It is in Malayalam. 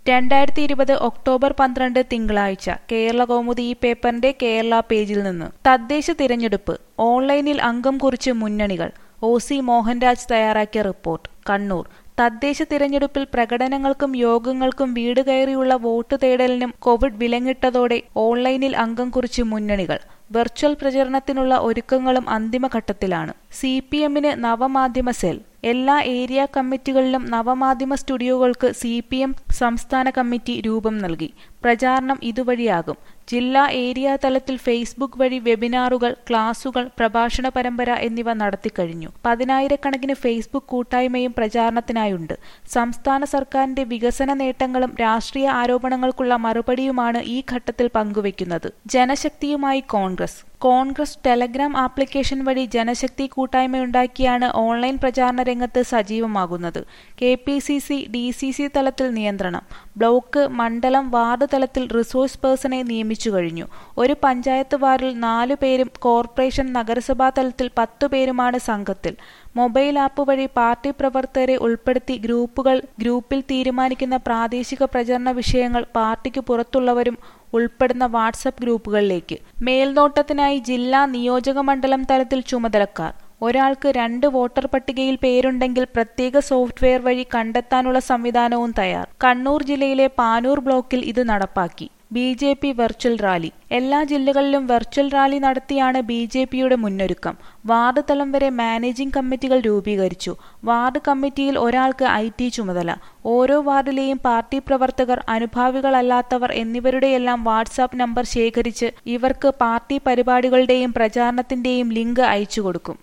രണ്ടായിരത്തി ഇരുപത് ഒക്ടോബർ പന്ത്രണ്ട് തിങ്കളാഴ്ച കേരള കൗമുദി ഈ പേപ്പറിന്റെ കേരള പേജിൽ നിന്ന് തദ്ദേശ തിരഞ്ഞെടുപ്പ് ഓൺലൈനിൽ അംഗം കുറിച്ച് മുന്നണികൾ ഒ സി മോഹൻരാജ് തയ്യാറാക്കിയ റിപ്പോർട്ട് കണ്ണൂർ തദ്ദേശ തിരഞ്ഞെടുപ്പിൽ പ്രകടനങ്ങൾക്കും യോഗങ്ങൾക്കും വീട് കയറിയുള്ള വോട്ട് തേടലിനും കോവിഡ് വിലങ്ങിട്ടതോടെ ഓൺലൈനിൽ അംഗം കുറിച്ച് മുന്നണികൾ വെർച്വൽ പ്രചരണത്തിനുള്ള ഒരുക്കങ്ങളും അന്തിമഘട്ടത്തിലാണ് സി പി എമ്മിന് നവമാധ്യമ സെൽ എല്ലാ ഏരിയ കമ്മിറ്റികളിലും നവമാധ്യമ സ്റ്റുഡിയോകൾക്ക് സി പി എം സംസ്ഥാന കമ്മിറ്റി രൂപം നൽകി പ്രചാരണം ഇതുവഴിയാകും ജില്ലാ ഏരിയ തലത്തിൽ ഫേസ്ബുക്ക് വഴി വെബിനാറുകൾ ക്ലാസുകൾ പ്രഭാഷണ പരമ്പര എന്നിവ നടത്തിക്കഴിഞ്ഞു പതിനായിരക്കണക്കിന് ഫേസ്ബുക്ക് കൂട്ടായ്മയും പ്രചാരണത്തിനായുണ്ട് സംസ്ഥാന സർക്കാരിന്റെ വികസന നേട്ടങ്ങളും രാഷ്ട്രീയ ആരോപണങ്ങൾക്കുള്ള മറുപടിയുമാണ് ഈ ഘട്ടത്തിൽ പങ്കുവയ്ക്കുന്നത് ജനശക്തിയുമായി കോൺഗ്രസ് കോൺഗ്രസ് ടെലഗ്രാം ആപ്ലിക്കേഷൻ വഴി ജനശക്തി കൂട്ടായ്മയുണ്ടാക്കിയാണ് ഓൺലൈൻ പ്രചാരണ രംഗത്ത് സജീവമാകുന്നത് K P C C D C C തലത്തിൽ നിയന്ത്രണം ബ്ലോക്ക് മണ്ഡലം വാർഡ് തലത്തിൽ റിസോഴ്സ് പേഴ്സണെ നിയമിച്ചു കഴിഞ്ഞു ഒരു പഞ്ചായത്ത് വാർഡിൽ നാലു പേരും കോർപ്പറേഷൻ നഗരസഭാ തലത്തിൽ പത്തു പേരുമാണ് സംഘത്തിൽ മൊബൈൽ ആപ്പ് വഴി പാർട്ടി പ്രവർത്തകരെ ഉൾപ്പെടുത്തി ഗ്രൂപ്പുകൾ ഗ്രൂപ്പിൽ തീരുമാനിക്കുന്ന പ്രാദേശിക പ്രചരണ വിഷയങ്ങൾ പാർട്ടിക്ക് പുറത്തുള്ളവരും ഉൾപ്പെടുന്ന വാട്സപ്പ് ഗ്രൂപ്പുകളിലേക്ക് മേൽനോട്ടത്തിനായി ജില്ലാ നിയോജക മണ്ഡലം തലത്തിൽ ചുമതലക്കാർ ഒരാൾക്ക് രണ്ട് വോട്ടർ പട്ടികയിൽ പേരുണ്ടെങ്കിൽ പ്രത്യേക സോഫ്റ്റ്വെയർ വഴി കണ്ടെത്താനുള്ള സംവിധാനവും തയ്യാർ കണ്ണൂർ ജില്ലയിലെ പാനൂർ ബ്ലോക്കിൽ ഇത് നടപ്പാക്കി B J P virtual rally എല്ലാ ജില്ലകളിലും വെർച്വൽ റാലി നടത്തിയാണ് ബി ജെ പിയുടെ മുന്നൊരുക്കം വാർഡ് തലം വരെ മാനേജിംഗ് കമ്മിറ്റികൾ രൂപീകരിച്ചു വാർഡ് കമ്മിറ്റിയിൽ ഒരാൾക്ക് ഐ ടി ചുമതല ഓരോ വാർഡിലെയും പാർട്ടി പ്രവർത്തകർ അനുഭാവികളല്ലാത്തവർ എന്നിവരുടെയെല്ലാം വാട്സാപ്പ് നമ്പർ ശേഖരിച്ച് ഇവർക്ക് പാർട്ടി പരിപാടികളുടെയും പ്രചാരണത്തിന്റെയും ലിങ്ക് അയച്ചു കൊടുക്കും